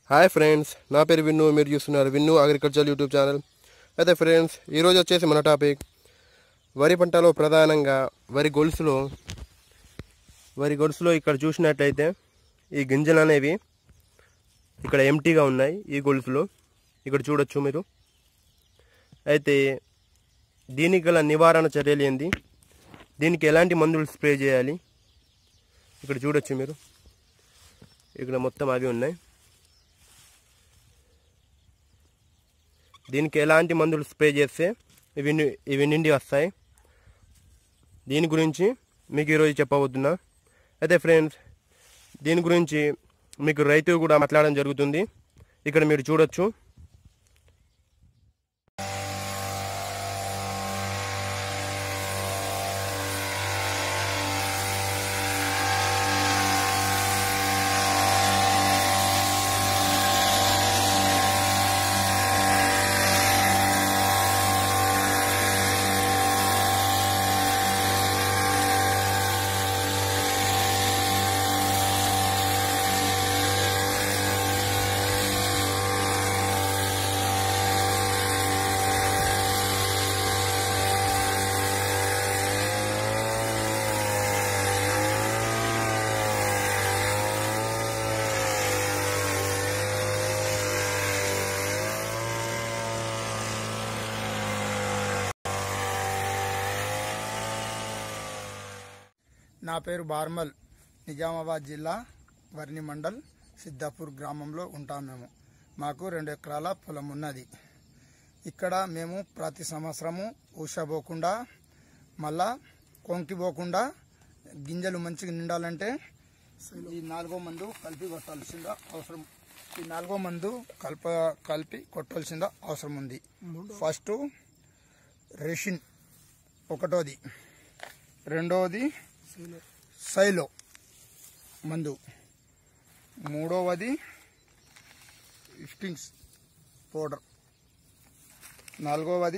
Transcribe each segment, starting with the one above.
hi friends నా పేరు విన్ను మీరు చూస్తున్నారు విన్ను అగ్రికల్చర్ యూట్యూబ్ ఛానల్ అయితే ఫ్రెండ్స్ ఈరోజు వచ్చేసి మన టాపిక్ వరి పంటలో ప్రధానంగా వరి గొలుసులో వరి గొలుసులో ఇక్కడ చూసినట్లయితే ఈ గింజలు అనేవి ఇక్కడ ఎంటీగా ఉన్నాయి ఈ గొలుసులో ఇక్కడ చూడొచ్చు మీరు అయితే దీనికి గల నివారణ చర్యలు ఏంది దీనికి ఎలాంటి మందులు స్ప్రే చేయాలి ఇక్కడ చూడొచ్చు మీరు ఇక్కడ మొత్తం అవి ఉన్నాయి దీనికి ఎలాంటి మందులు స్ప్రే చేస్తే ఇవి ని- ఇవి నిండి వస్తాయి దీని గురించి మీకు ఈరోజు చెప్పబోతున్నా అయితే ఫ్రెండ్స్ దీని గురించి మీకు రైతు కూడా మాట్లాడడం జరుగుతుంది ఇక్కడ మీరు చూడొచ్చు నా పేరు బార్మల్ నిజామాబాద్ జిల్లా వర్ని మండల్ సిద్ధాపూర్ గ్రామంలో ఉంటాం మేము మాకు రెండు ఎకరాల పొలం ఉన్నది ఇక్కడ మేము ప్రతి సంవత్సరము ఊషపోకుండా మళ్ళా కొంకిపోకుండా గింజలు మంచిగా నిండాలంటే ఈ నాలుగో మందు కలిపి కొట్టాల్సిందో అవసరం ఈ నాలుగో మందు కల్ప కలిపి కొట్టాల్సిందో అవసరం ఉంది ఫస్ట్ రెషిన్ ఒకటోది రెండవది సైలో మందు మూడవది స్టింగ్స్ పౌడర్ నాలుగవది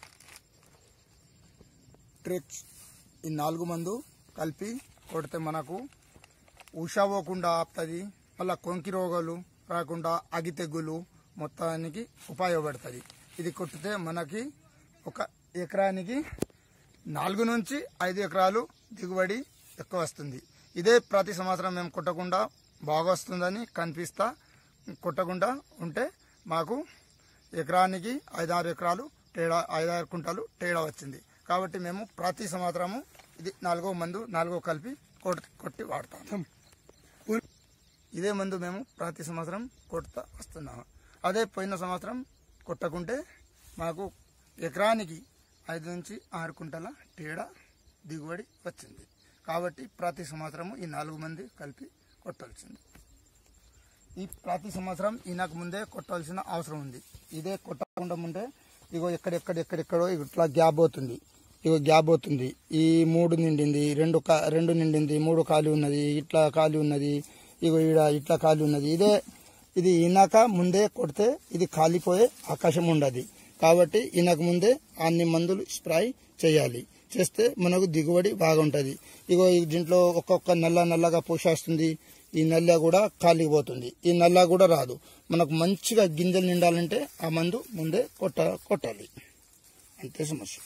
ట్రిక్స్ ఈ నాలుగు మందు కలిపి కొడితే మనకు ఉషా పోకుండా ఆపుతుంది మళ్ళీ కొంకి రోగాలు రాకుండా అగి తెగులు మొత్తానికి ఉపయోగపడుతుంది ఇది కొట్టితే మనకి ఒక ఎకరానికి నాలుగు నుంచి ఐదు ఎకరాలు దిగుబడి ఎక్కువ వస్తుంది ఇదే ప్రతి సంవత్సరం మేము కొట్టకుండా బాగా వస్తుందని కనిపిస్తా కొట్టకుండా ఉంటే మాకు ఎకరానికి ఐదారు ఎకరాలు తేడా ఐదారు కుంటలు తేడా వచ్చింది కాబట్టి మేము ప్రతి సంవత్సరము ఇది నాలుగో మందు నాలుగో కలిపి కొట్టి కొట్టి వాడతాం ఇదే మందు మేము ప్రతి సంవత్సరం కొడుతా వస్తున్నాము అదే పోయిన సంవత్సరం కొట్టకుంటే మాకు ఎకరానికి ఐదు నుంచి ఆరు కుంటల తేడా దిగుబడి వచ్చింది కాబట్టి ప్రతి సంవత్సరము ఈ నాలుగు మంది కలిపి కొట్టాల్సింది ఈ ప్రతి సంవత్సరం ఈయనకు ముందే కొట్టాల్సిన అవసరం ఉంది ఇదే కొట్టకుండా ఉంటే ఇగో ఎక్కడెక్కడ ఎక్కడెక్కడో ఇట్లా గ్యాప్ అవుతుంది ఇగో గ్యాప్ అవుతుంది ఈ మూడు నిండింది రెండు కా రెండు నిండింది మూడు ఖాళీ ఉన్నది ఇట్లా ఖాళీ ఉన్నది ఇగో ఈడ ఇట్లా ఖాళీ ఉన్నది ఇదే ఇది ఈనాక ముందే కొడితే ఇది కాలిపోయే అవకాశం ఉండదు కాబట్టి ఈయనకు ముందే అన్ని మందులు స్ప్రే చేయాలి చేస్తే మనకు దిగుబడి బాగుంటది ఇగో ఈ దీంట్లో ఒక్కొక్క నల్ల నల్లగా పోషేస్తుంది ఈ నల్ల కూడా కాలిపోతుంది ఈ నల్ల కూడా రాదు మనకు మంచిగా గింజలు నిండాలంటే ఆ మందు ముందే కొట్ట కొట్టాలి అంతే సమస్య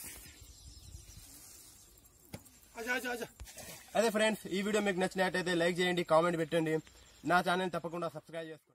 అదే ఫ్రెండ్స్ ఈ వీడియో మీకు నచ్చినట్టయితే లైక్ చేయండి కామెంట్ పెట్టండి నా ఛానల్ తప్పకుండా సబ్స్క్రైబ్ చేసుకోండి